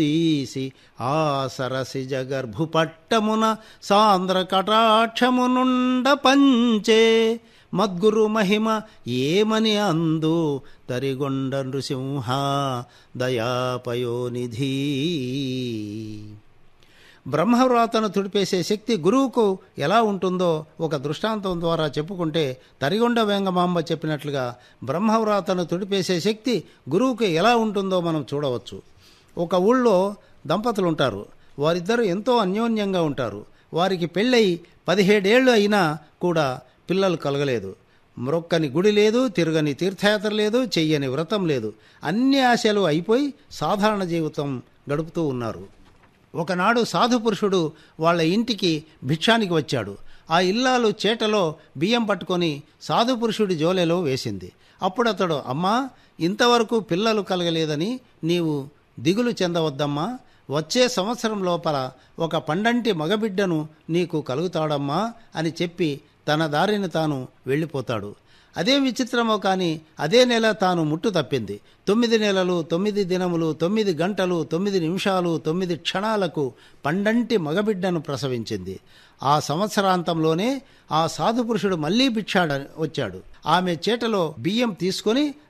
తీసి ఆ సరసి జగర్భు పట్టమున సాంద్ర కటాక్షమునుండ పంచే మద్గురు మహిమ ఏమని అందు తరిగొండ నృసింహ దయాపయోనిధి బ్రహ్మవ్రాతను తుడిపేసే శక్తి గురువుకు ఎలా ఉంటుందో ఒక దృష్టాంతం ద్వారా చెప్పుకుంటే తరిగొండ వేంగమాంబ చెప్పినట్లుగా బ్రహ్మవ్రాతను తుడిపేసే శక్తి గురువుకు ఎలా ఉంటుందో మనం చూడవచ్చు ఒక ఊళ్ళో దంపతులు ఉంటారు వారిద్దరూ ఎంతో అన్యోన్యంగా ఉంటారు వారికి పెళ్ళై పదిహేడేళ్లు అయినా కూడా పిల్లలు కలగలేదు మ్రొక్కని గుడి లేదు తిరగని తీర్థయాత్ర లేదు చెయ్యని వ్రతం లేదు అన్ని ఆశలు అయిపోయి సాధారణ జీవితం గడుపుతూ ఉన్నారు ఒకనాడు సాధు పురుషుడు వాళ్ళ ఇంటికి భిక్షానికి వచ్చాడు ఆ ఇల్లాలు చేటలో బియ్యం పట్టుకొని సాధు పురుషుడి జోలెలో వేసింది అప్పుడు అతడు అమ్మా ఇంతవరకు పిల్లలు కలగలేదని నీవు దిగులు చెందవద్దమ్మా వచ్చే సంవత్సరం లోపల ఒక పండంటి మగబిడ్డను నీకు కలుగుతాడమ్మా అని చెప్పి తన దారిని తాను వెళ్ళిపోతాడు అదే విచిత్రమో కానీ అదే నెల తాను ముట్టు తప్పింది తొమ్మిది నెలలు తొమ్మిది దినములు తొమ్మిది గంటలు తొమ్మిది నిమిషాలు తొమ్మిది క్షణాలకు పండంటి మగబిడ్డను ప్రసవించింది ఆ సంవత్సరాంతంలోనే ఆ సాధు పురుషుడు మళ్లీ భిక్షాడ వచ్చాడు ఆమె చేటలో బియ్యం తీసుకొని